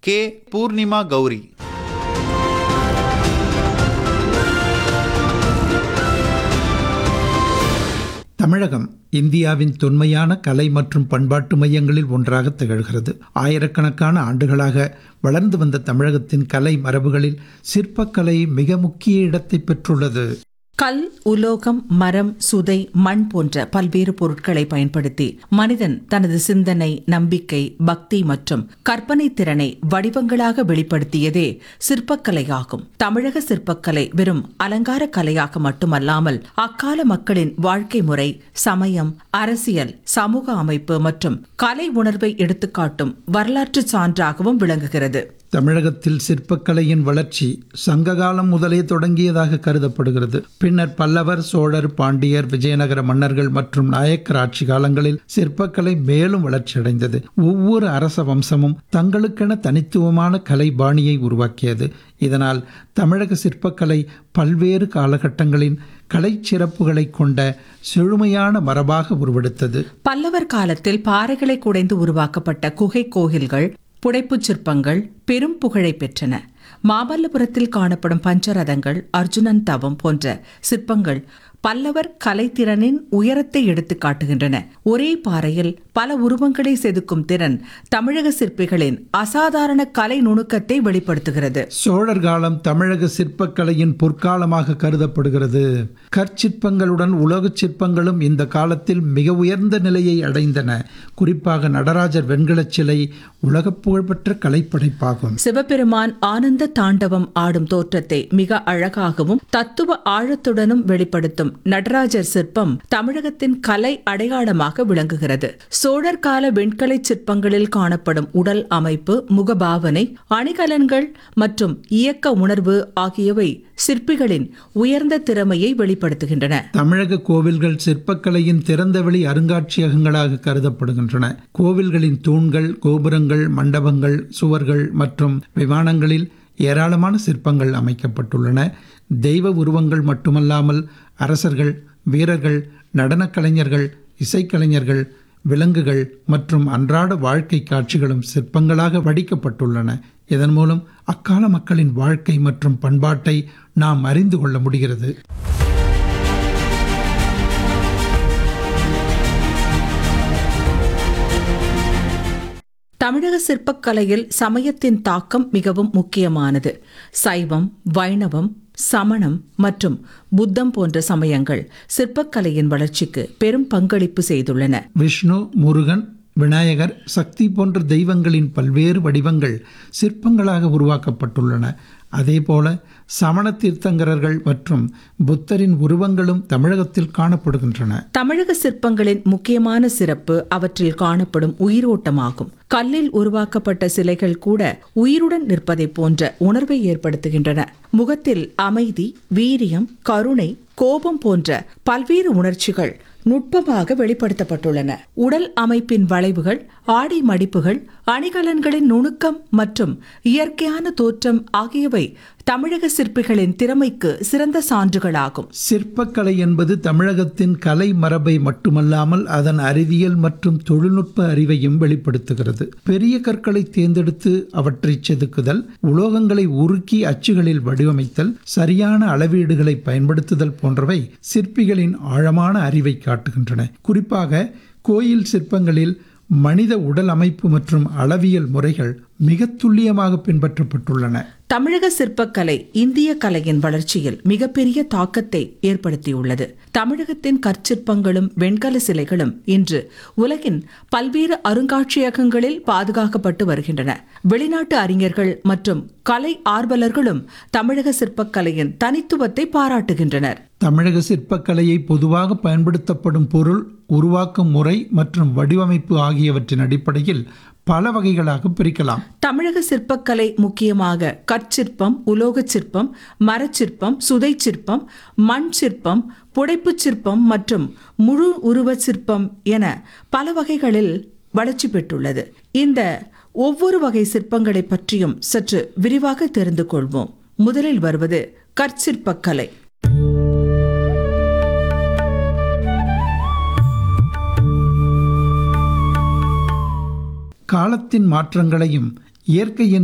K Purnima Gowri தமிழகம் இந்தியாவின் தொன்மையான கலை மற்றும் பண்பாட்டு மையங்களில் ஒன்றாக திகழ்கிறது ஆயிரக்கணக்கான ஆண்டுகளாக வளர்ந்து வந்த தமிழகத்தின் கலை மரபுகளில் சிற்பக்கலை மிக முக்கிய இடத்தை பெற்றுள்ளது கல் உலோகம் மரம் சுதை மண் போன்ற பல்வேறு பொருட்களை பயன்படுத்தி மனிதன் தனது சிந்தனை நம்பிக்கை பக்தி மற்றும் கற்பனை திறனை வடிவங்களாக வெளிப்படுத்தியதே சிற்பக்கலையாகும் தமிழக சிற்பக்கலை வெறும் அலங்கார கலையாக மட்டுமல்லாமல் அக்கால மக்களின் வாழ்க்கை முறை சமயம் அரசியல் சமூக அமைப்பு மற்றும் கலை உணர்வை எடுத்துக்காட்டும் வரலாற்று சான்றாகவும் விளங்குகிறது தமிழகத்தில் சிற்பக்கலையின் வளர்ச்சி சங்ககாலம் முதலே தொடங்கியதாக கருதப்படுகிறது பின்னர் பல்லவர் சோழர் பாண்டியர் விஜயநகர மன்னர்கள் மற்றும் நாயக்கர் ஆட்சி காலங்களில் சிற்பக்கலை மேலும் வளர்ச்சியடைந்தது ஒவ்வொரு அரச வம்சமும் தங்களுக்கென தனித்துவமான கலை பாணியை உருவாக்கியது இதனால் தமிழக சிற்பக்கலை பல்வேறு காலகட்டங்களின் கலை சிறப்புகளை கொண்ட செழுமையான மரபாக உருவெடுத்தது பல்லவர் காலத்தில் பாறைகளை குடைந்து உருவாக்கப்பட்ட குகை கோயில்கள் புடைப்புச் சிற்பங்கள் பெரும் புகழை பெற்றன மாமல்லபுரத்தில் காணப்படும் பஞ்சரதங்கள் அர்ஜுனன் தவம் போன்ற சிற்பங்கள் பல்லவர் கலைத்திறனின் உயரத்தை எடுத்து காட்டுகின்றன ஒரே பாறையில் பல உருவங்களை செதுக்கும் திறன் தமிழக சிற்பிகளின் அசாதாரண கலை நுணுக்கத்தை வெளிப்படுத்துகிறது சோழர் காலம் தமிழக சிற்பக்கலையின் பொற்காலமாக கருதப்படுகிறது கற்சிற்பங்களுடன் உலோகச் சிற்பங்களும் இந்த காலத்தில் மிக உயர்ந்த நிலையை அடைந்தன குறிப்பாக நடராஜர் வெண்கலச் சிலை உலக புகழ்பெற்ற கலைப்படைப்பாகும் சிவபெருமான் ஆனந்த தாண்டவம் ஆடும் தோற்றத்தை மிக அழகாகவும் தத்துவ ஆழத்துடனும் வெளிப்படுத்தும் நடராஜர் சிற்பம் தமிழகத்தின் கலை அடையாளமாக விளங்குகிறது சோழர் கால வெண்கலை சிற்பங்களில் காணப்படும் உடல் அமைப்பு முகபாவனை அணிகலன்கள் மற்றும் இயக்க உணர்வு ஆகியவை சிற்பிகளின் உயர்ந்த திறமையை வெளிப்படுத்துகின்றன தமிழக கோவில்கள் சிற்பக்கலையின் திறந்தவெளி அருங்காட்சியகங்களாக கருதப்படுகின்றன கோவில்களின் தூண்கள் கோபுரங்கள் மண்டபங்கள் சுவர்கள் மற்றும் விமானங்களில் ஏராளமான சிற்பங்கள் அமைக்கப்பட்டுள்ளன தெய்வ உருவங்கள் மட்டுமல்லாமல் அரசர்கள் வீரர்கள் நடனக் கலைஞர்கள் இசைக்கலைஞர்கள் விலங்குகள் மற்றும் அன்றாட வாழ்க்கை காட்சிகளும் சிற்பங்களாக வடிக்கப்பட்டுள்ளன இதன் மூலம் அக்கால மக்களின் வாழ்க்கை மற்றும் பண்பாட்டை நாம் அறிந்து கொள்ள முடிகிறது தமிழக சிற்பக்கலையில் சமயத்தின் தாக்கம் மிகவும் முக்கியமானது சைவம் வைணவம் சமணம் மற்றும் புத்தம் போன்ற சமயங்கள் சிற்பக்கலையின் வளர்ச்சிக்கு பெரும் பங்களிப்பு செய்துள்ளன விஷ்ணு முருகன் விநாயகர் சக்தி போன்ற தெய்வங்களின் பல்வேறு வடிவங்கள் சிற்பங்களாக உருவாக்கப்பட்டுள்ளன அதேபோல சமண தீர்த்தங்கரர்கள் மற்றும் புத்தரின் உருவங்களும் தமிழகத்தில் காணப்படுகின்றன தமிழக சிற்பங்களின் முக்கியமான சிறப்பு அவற்றில் காணப்படும் உயிரோட்டமாகும் கல்லில் உருவாக்கப்பட்ட சிலைகள் கூட உயிருடன் நிற்பதைப் போன்ற உணர்வை ஏற்படுத்துகின்றன முகத்தில் அமைதி வீரியம் கருணை கோபம் போன்ற பல்வேறு உணர்ச்சிகள் நுட்பமாக வெளிப்படுத்தப்பட்டுள்ளன உடல் அமைப்பின் வளைவுகள் ஆடை மடிப்புகள் அணிகலன்களின் நுணுக்கம் மற்றும் இயற்கையான தோற்றம் ஆகியவை தமிழக சிற்பிகளின் திறமைக்கு சிறந்த சான்றுகளாகும் சிற்பக்கலை என்பது தமிழகத்தின் கலை மரபை மட்டுமல்லாமல் அதன் அறிவியல் மற்றும் தொழில்நுட்ப அறிவையும் வெளிப்படுத்துகிறது பெரிய கற்களை தேர்ந்தெடுத்து அவற்றை செதுக்குதல் உலோகங்களை உருக்கி அச்சுகளில் வடிவமைத்தல் சரியான அளவீடுகளை பயன்படுத்துதல் போன்றவை சிற்பிகளின் ஆழமான அறிவை காட்டுகின்றன குறிப்பாக கோயில் சிற்பங்களில் மனித உடல் அமைப்பு மற்றும் அளவியல் முறைகள் மிக துல்லியமாக பின்பற்றப்பட்டுள்ளன தமிழக சிற்பக்கலை இந்திய கலையின் வளர்ச்சியில் மிகப்பெரிய தாக்கத்தை ஏற்படுத்தியுள்ளது தமிழகத்தின் கற்சிற்பங்களும் வெண்கல சிலைகளும் இன்று உலகின் பல்வேறு அருங்காட்சியகங்களில் பாதுகாக்கப்பட்டு வருகின்றன வெளிநாட்டு அறிஞர்கள் மற்றும் கலை ஆர்வலர்களும் தமிழக சிற்பக்கலையின் தனித்துவத்தை பாராட்டுகின்றனர் தமிழக சிற்பக்கலையை பொதுவாக பயன்படுத்தப்படும் பொருள் உருவாக்கும் முறை மற்றும் வடிவமைப்பு ஆகியவற்றின் அடிப்படையில் பல வகைகளாக பிரிக்கலாம் தமிழக சிற்பக்கலை முக்கியமாக கற்சிற்பம் உலோகச் சிற்பம் மரச்சிற்பம் சுதை சிற்பம் மண் சிற்பம் புடைப்புச் சிற்பம் மற்றும் முழு உருவச் சிற்பம் என பல வகைகளில் வளர்ச்சி பெற்றுள்ளது இந்த ஒவ்வொரு வகை சிற்பங்களை பற்றியும் சற்று விரிவாக தெரிந்து கொள்வோம் முதலில் வருவது கற்சிற்பக்கலை காலத்தின் மாற்றங்களையும் இயற்கையின்